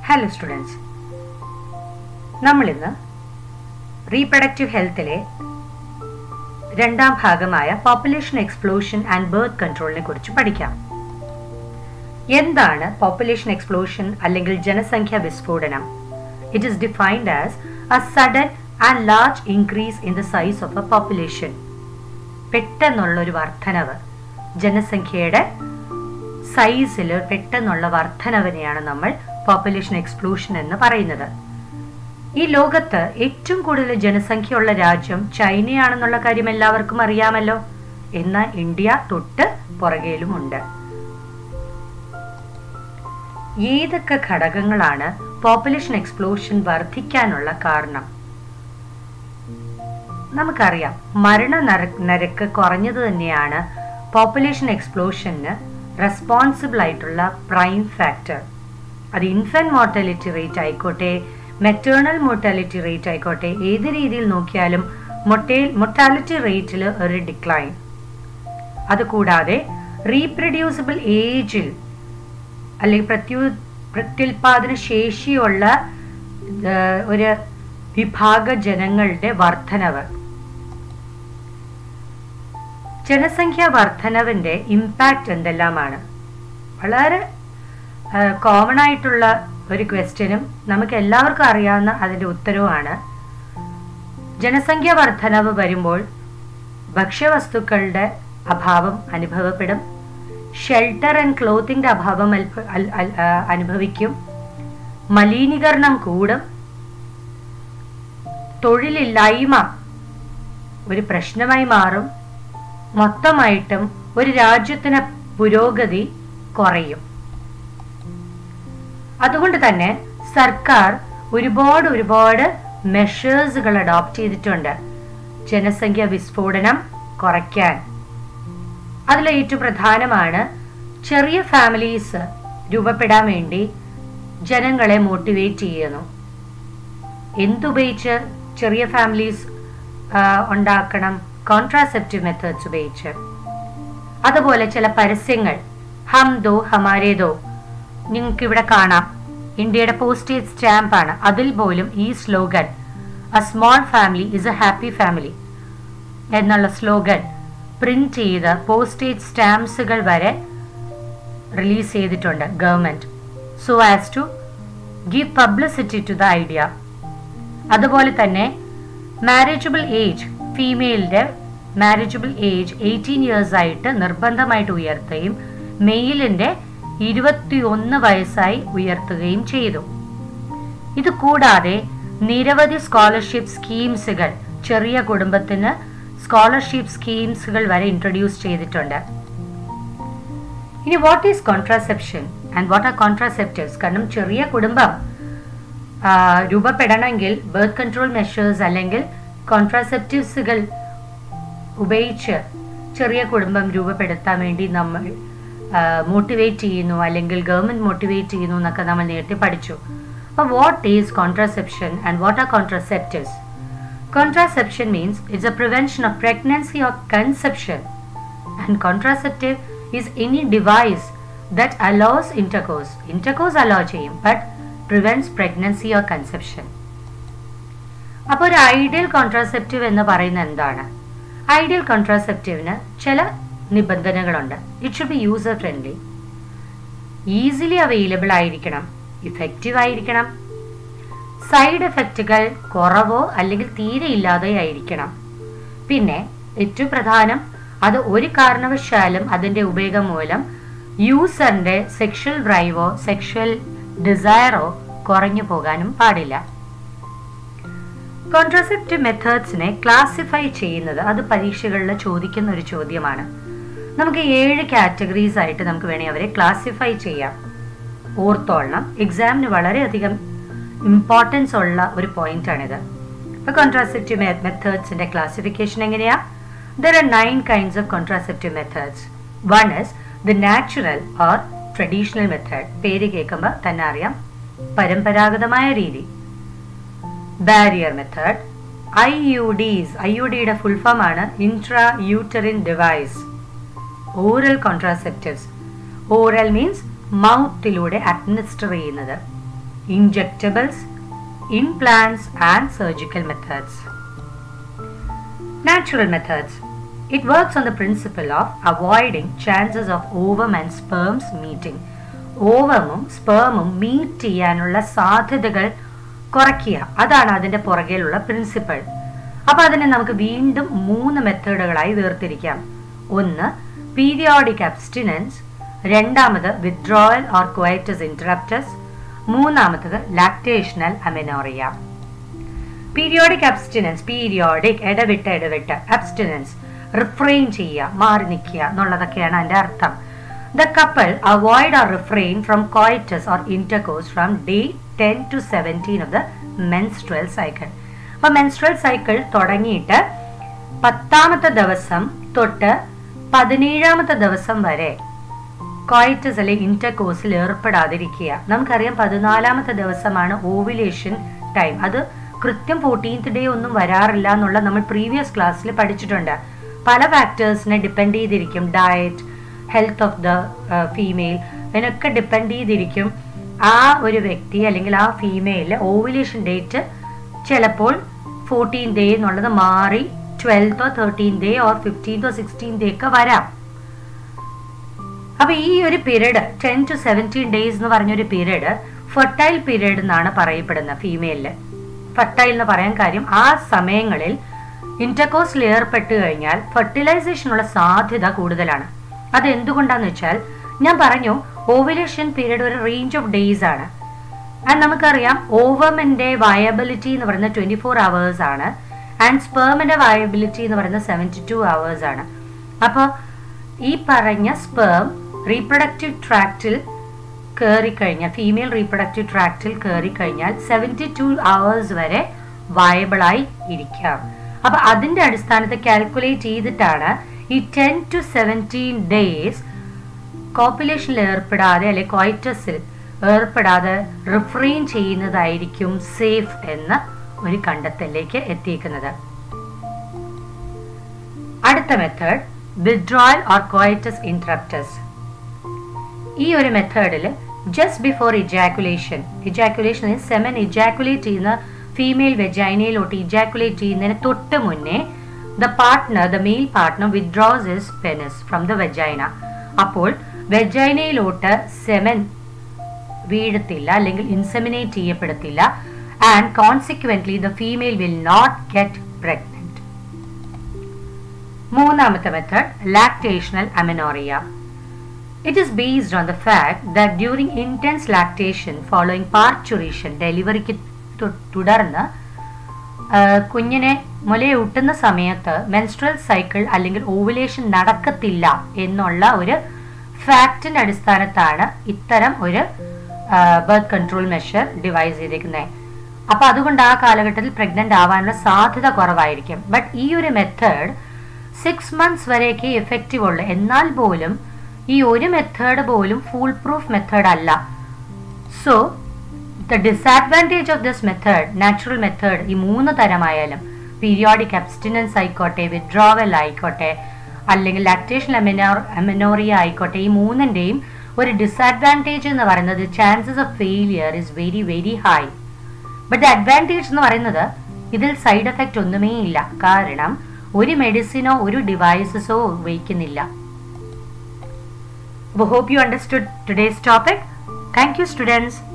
Hello students നമ്മളിന്ന് reproductive ഹെൽത്തിലെ രണ്ടാം ഭാഗമായ പോപ്പുലേഷൻ എക്സ്പ്ലോഷൻ ആൻഡ് ബർത്ത് കൺട്രോളിനെ കുറിച്ച് പഠിക്കാം എന്താണ് പോപ്പുലേഷൻ എക്സ്പ്ലോഷൻ അല്ലെങ്കിൽ ജനസംഖ്യാ വിസ്ഫോടനം it is defined as a sudden and large increase in the size of a population പെട്ടെന്നുള്ള ഒരു വർധനവ് ജനസംഖ്യയുടെ സൈസിൽ പെട്ടെന്നുള്ള വർധനവിനെയാണ് നമ്മൾ പോപ്പുലേഷൻ എക്സ്പ്ലോഷൻ എന്ന് പറയുന്നത് ഈ ലോകത്ത് ഏറ്റവും കൂടുതൽ ജനസംഖ്യയുള്ള രാജ്യം ചൈനയാണെന്നുള്ള കാര്യം എല്ലാവർക്കും അറിയാമല്ലോ എന്നാൽ ഇന്ത്യ തൊട്ട് പുറകേലുമുണ്ട് ഏതൊക്കെ ഘടകങ്ങളാണ് പോപ്പുലേഷൻ എക്സ്പ്ലോഷൻ വർദ്ധിക്കാനുള്ള കാരണം നമുക്കറിയാം മരണ നിരക്ക് കുറഞ്ഞത് തന്നെയാണ് പോപ്പുലേഷൻ എക്സ്പ്ലോഷന് റെസ്പോൺസിബിൾ ആയിട്ടുള്ള പ്രൈം ഫാക്ടർ അത് ഇൻഫന്റ് മോർട്ടാലിറ്റി റേറ്റ് ആയിക്കോട്ടെ മെറ്റേണൽ മോർട്ടാലിറ്റി റേറ്റ് ആയിക്കോട്ടെ ഏത് രീതിയിൽ നോക്കിയാലും മൊർട്ടാലിറ്റി റേറ്റിൽ ഒരു ഡിക്ലൈൻ അതുകൂടാതെ റീപ്രൊഡ്യൂസിബിൾ ഏജിൽ അല്ലെങ്കിൽ പ്രത്യു പ്രത്യുൽപാദന ശേഷിയുള്ള ഒരു വിഭാഗ ജനങ്ങളുടെ വർധനവ് ജനസംഖ്യാ വർധനവിന്റെ ഇമ്പാക്റ്റ് എന്തെല്ലാമാണ് വളരെ കോമൺ ആയിട്ടുള്ള ഒരു ക്വസ്റ്റ്യനും നമുക്ക് എല്ലാവർക്കും അറിയാവുന്ന അതിന്റെ ഉത്തരവുമാണ് ജനസംഖ്യ വർധനവ് വരുമ്പോൾ ഭക്ഷ്യവസ്തുക്കളുടെ അഭാവം അനുഭവപ്പെടും ഷെൽട്ടർ ആൻഡ് ക്ലോത്തിൻ്റെ അഭാവം അനുഭവിക്കും മലിനീകരണം കൂടും തൊഴിലില്ലായ്മ ഒരു പ്രശ്നമായി മാറും മൊത്തമായിട്ടും ഒരു രാജ്യത്തിന് പുരോഗതി കുറയും അതുകൊണ്ട് തന്നെ സർക്കാർ ഒരുപാട് ഒരുപാട് മെഷേഴ്സുകൾ അഡോപ്റ്റ് ചെയ്തിട്ടുണ്ട് ജനസംഖ്യ വിസ്ഫോടനം കുറയ്ക്കാൻ അതിൽ ഏറ്റവും പ്രധാനമാണ് ചെറിയ ഫാമിലീസ് രൂപപ്പെടാൻ വേണ്ടി ജനങ്ങളെ മോട്ടിവേറ്റ് ചെയ്യുന്നു എന്തുപയോഗിച്ച് ചെറിയ ഫാമിലീസ് ഉണ്ടാക്കണം കോൺട്രാസെപ്റ്റീവ് മെത്തേഡ്സ് ഉപയോഗിച്ച് അതുപോലെ ചില പരസ്യങ്ങൾ ഹം ദോ ഹമാരേദോ നിങ്ങൾക്ക് ഇവിടെ കാണാം ഇന്ത്യയുടെ പോസ്റ്റേജ് സ്റ്റാമ്പ് ആണ് അതിൽ പോലും ഈ slogan a small family is a happy family എന്നുള്ള സ്ലോഗൻ പ്രിന്റ് ചെയ്ത് പോസ്റ്റേജ് സ്റ്റാമ്പ്സുകൾ വരെ റിലീസ് ചെയ്തിട്ടുണ്ട് government so as to give publicity to the idea അതുപോലെ തന്നെ മാരേജബിൾ ഏജ് ഫീമെയിലിന്റെ മാരേജബിൾ ഏജ് എയ്റ്റീൻ ഇയേഴ്സ് ആയിട്ട് നിർബന്ധമായിട്ട് ഉയർത്തുകയും മെയിലിന്റെ ഇരുപത്തിയൊന്ന് വയസ്സായി ഉയർത്തുകയും ചെയ്തു ഇത് കൂടാതെ നിരവധി സ്കോളർഷിപ്പ് സ്കീംസുകൾ ചെറിയ കുടുംബത്തിന് സ്കോളർഷിപ്പ് സ്കീംസുകൾ വരെ ഇൻട്രൊഡ്യൂസ് ചെയ്തിട്ടുണ്ട് ഇനി what is contraception and what are contraceptives കാരണം ചെറിയ കുടുംബം രൂപപ്പെടണമെങ്കിൽ ബർത്ത് കൺട്രോൾ മെഷേഴ്സ് അല്ലെങ്കിൽ കോൺട്രാസെപ്റ്റീവ്സുകൾ ഉപയോഗിച്ച് ചെറിയ കുടുംബം രൂപപ്പെടുത്താൻ വേണ്ടി നമ്മൾ മോട്ടിവേറ്റ് ചെയ്യുന്നു അല്ലെങ്കിൽ ഗവൺമെന്റ് മോട്ടിവേറ്റ് ചെയ്യുന്നു എന്നൊക്കെ നമ്മൾ നേരത്തെ പഠിച്ചു അപ്പോൾ what is contraception and what are contraceptives Contraception means it's a prevention of pregnancy or conception. And contraceptive is any device that allows intercourse. Intercourse allow ചെയ്യും but prevents pregnancy or conception. അപ്പോൾ ഒരു ideal contraceptive എന്ന് പറയുന്നത് എന്താണ് ideal കോൺട്രാസെപ്റ്റീവിന് ചില നിബന്ധനകളുണ്ട് it should be user friendly easily available ആയിരിക്കണം ഇഫക്റ്റീവ് ആയിരിക്കണം സൈഡ് എഫക്റ്റുകൾ കുറവോ അല്ലെങ്കിൽ തീരെ ഇല്ലാതെ ആയിരിക്കണം പിന്നെ ഏറ്റവും പ്രധാനം അത് ഒരു കാരണവശാലും അതിന്റെ ഉപയോഗം മൂലം യൂസറിന്റെ സെക്ഷൽ ഡ്രൈവോ സെക്ഷൽ ഡിസയറോ കുറഞ്ഞു പോകാനും പാടില്ല കോൺട്രസെപ്റ്റീവ് മെത്തേഡ്സിനെ ക്ലാസിഫൈ ചെയ്യുന്നത് അത് പരീക്ഷകളിൽ ചോദിക്കുന്ന ഒരു ചോദ്യമാണ് നമുക്ക് ഏഴ് കാറ്റഗറീസ് ആയിട്ട് നമുക്ക് വേണമെങ്കിൽ അവരെ ക്ലാസിഫൈ ചെയ്യാം ഓർത്തോളണം എക്സാമിന് വളരെയധികം ഇമ്പോർട്ടൻസ് ഉള്ള ഒരു പോയിന്റ് ആണിത് ഇപ്പോൾ കോൺട്രാസെപ്റ്റീവ് മെത്തേഡ്സിന്റെ ക്ലാസിഫിക്കേഷൻ എങ്ങനെയാ there are nine kinds of contraceptive methods one is the natural or traditional method പേര് കേൾക്കുമ്പോൾ തന്നെ അറിയാം പരമ്പരാഗതമായ രീതി barrier method I U D is I U ഡിയുടെ ഫുൾ ഫോം ആണ് intrauterine device oral contraceptives oral means മൗത്തിലൂടെ അഡ്മിനിസ്റ്റർ ചെയ്യുന്നത് injectables, implants, and surgical methods. Natural methods. It works on the principle of avoiding chances of ovum and sperms meeting. ഓവമും സ്പേമും meet ചെയ്യാനുള്ള സാധ്യതകൾ കുറയ്ക്കുക അതാണ് അതിന്റെ പുറകിലുള്ള പ്രിൻസിപ്പിൾ അപ്പൊ അതിനെ നമുക്ക് വീണ്ടും മൂന്ന് മെത്തേഡുകളായി വേർതിരിക്കാം ഒന്ന് പീരിയോഡിക് അബ്സ്റ്റിനൻസ് രണ്ടാമത് വിത്ഡ്രോയൽ ഓർ ക്വൈറ്റസ് ഇന്ററപ്റ്റസ് മൂന്നാമത്തത് lactational amenorrhoea periodic abstinence periodic ഇടവിട്ട് ഇടവിട്ട് അബ്സ്റ്റിനൻസ് റിഫ്രെയിൻ ചെയ്യുക മാറി നിൽക്കുക എന്നുള്ളതൊക്കെയാണ് അതിന്റെ അർത്ഥം the couple avoid or refrain from coitus or intercourse from day ten to seventeen of the menstrual cycle അപ്പൊ മെൻസ്ട്രൽ സൈക്കിൾ തുടങ്ങിയിട്ട് പത്താമത്തെ ദിവസം തൊട്ട് പതിനേഴാമത്തെ ദിവസം വരെ കോയിറ്റസ് അല്ലെങ്കിൽ ഇന്റർകോഴ്സിൽ ഏർപ്പെടാതിരിക്കുക നമുക്കറിയാം പതിനാലാമത്തെ ദിവസമാണ് ഓവുലേഷൻ ടൈം അത് കൃത്യം ഫോർട്ടീൻത്ത് ഡേ ഒന്നും വരാറില്ല എന്നുള്ള നമ്മൾ പ്രീവിയസ് ക്ലാസ്സിൽ പഠിച്ചിട്ടുണ്ട് പല ഫാക്ടേഴ്സിനെ ഡിപ്പെൻഡ് ചെയ്തിരിക്കും diet health of the female ഇതിനൊക്കെ ഡിപ്പെൻഡ് ചെയ്തിരിക്കും ആ ഒരു വ്യക്തി അല്ലെങ്കിൽ ആ ഫീമെയിലെ ഓവുലേഷൻ ഡേറ്റ് ചിലപ്പോൾ ഫോർട്ടീൻ ഡേ എന്നുള്ളത് മാറി ട്വൽത്തോ തേർട്ടീൻ ഡേ ഓർ ഫിഫ്റ്റീൻതോ സിക്സ്റ്റീൻ ഡേ ഒക്കെ വരാം അപ്പൊ ഈ ഒരു period ten to seventeen days എന്ന് പറഞ്ഞൊരു പീരീഡ് ഫെർട്ടൈൽ പീരീഡ് എന്നാണ് പറയപ്പെടുന്നത് ഫീമെയിലില് ഫെർട്ടൈൽ എന്ന് പറയാൻ കാര്യം ആ സമയങ്ങളിൽ ഇന്റർകോഴ്സിൽ ഏർപ്പെട്ട് കഴിഞ്ഞാൽ ഫെർട്ടിലൈസേഷനുള്ള സാധ്യത കൂടുതലാണ് അത് എന്തുകൊണ്ടാന്ന് വെച്ചാൽ ഞാൻ പറഞ്ഞു ഓവുലേഷൻ പീരീഡ് ഒരു റേഞ്ച് ഓഫ് ഡേയ്സ് ആണ് ആൻഡ് നമുക്കറിയാം ഓവമിന്റെ വയബിലിറ്റി എന്ന് പറയുന്നത് ട്വന്റി ഫോർ അവേഴ്സ് ആണ് ആൻഡ് സ്പേമിന്റെ വയബിലിറ്റി എന്ന് പറയുന്നത് സെവൻറ്റി ടു അവേഴ്സ് ആണ് അപ്പോൾ ഈ പറഞ്ഞ സ്പേം റീപ്രൊഡക്റ്റീവ് ട്രാക്റ്റിൽ കയറിക്കഴിഞ്ഞാൽ ഫീമെയിൽ റീപ്രൊഡക്റ്റീവ് ട്രാക്റ്റിൽ കയറിക്കഴിഞ്ഞാൽ സെവൻറ്റി ടു അവേഴ്സ് വരെ വയബിളായി ഇരിക്കാം അപ്പൊ അതിന്റെ അടിസ്ഥാനത്തിൽ കാൽക്കുലേറ്റ് ചെയ്തിട്ടാണ് ഈ ടെൻ ടു സെവൻറ്റീൻ ഡേയ്സ് കോപ്പുലേഷനിൽ ഏർപ്പെടാതെ അല്ലെ കോയിറ്റസിൽ ഏർപ്പെടാതെ റിഫ്രെയിൻ ചെയ്യുന്നതായിരിക്കും സേഫ് എന്ന ഒരു കണ്ടെത്തലിലേക്ക് എത്തിയിരിക്കുന്നത് അടുത്ത method withdrawal or coitus interruptus ഈ ഒരു മെത്തേഡിൽ just before ejaculation ejaculation semen ejaculate ചെയ്യുന്ന ഫീമെയിൽ വെജൈനയിലോട്ട് ഇജാക്കുലേറ്റ് ചെയ്യുന്നതിന് തൊട്ട് മുന്നേ the partner the male partner withdraws is penis from the vagina അപ്പോൾ വെജൈനയിലോട്ട് സെമൻ വീഴത്തില്ല അല്ലെങ്കിൽ ഇൻസെമിനേറ്റ് ചെയ്യപ്പെടത്തില്ല and consequently the female will not get pregnant മൂന്നാമത്തെ method lactational amenorrhoea It is based on the fact that during intense lactation following parturition ഡെലിവറിക്ക് തുടർന്ന് കുഞ്ഞിനെ മുലയൂട്ടുന്ന സമയത്ത് മെൻസ്ട്രൽ സൈക്കിൾ അല്ലെങ്കിൽ ഓവുലേഷൻ നടക്കത്തില്ല എന്നുള്ള ഒരു ഫാക്റ്റിന്റെ അടിസ്ഥാനത്താണ് ഇത്തരം ഒരു ബർത്ത് കൺട്രോൾ മെഷർ ഡിവൈസ് ചെയ്തിരിക്കുന്നത് അപ്പൊ അതുകൊണ്ട് ആ കാലഘട്ടത്തിൽ പ്രഗ്നന്റ് ആവാനുള്ള സാധ്യത കുറവായിരിക്കും ബട്ട് ഈ ഒരു മെത്തേഡ് സിക്സ് മന്ത്സ് വരെയൊക്കെ എഫക്റ്റീവ് ഉള്ളു എന്നാൽ പോലും ഈ ഒരു മെത്തേഡ് പോലും ഫുൾ പ്രൂഫ് മെത്തേഡ് അല്ല so the disadvantage of this method natural method ഈ മൂന്ന് തരമായാലും പീരിയോഡിക് അബ്സ്റ്റിനൻസ് ആയിക്കോട്ടെ വിത്ഡ്രോവൽ ആയിക്കോട്ടെ അല്ലെങ്കിൽ ലാക്ടേഷൻ അമിനോർ അമിനോറിയ ആയിക്കോട്ടെ ഈ മൂന്നിൻ്റെയും ഒരു ഡിസഡ്വാൻറ്റേജ് എന്ന് പറയുന്നത് chances of failure is very very high but advantage എന്ന് പറയുന്നത് ഇതിൽ സൈഡ് എഫക്റ്റ് ഒന്നുമേ ഇല്ല കാരണം ഒരു മെഡിസിനോ ഒരു ഡിവൈസസോ ഉപയോഗിക്കുന്നില്ല We hope you understood today's topic. Thank you, students.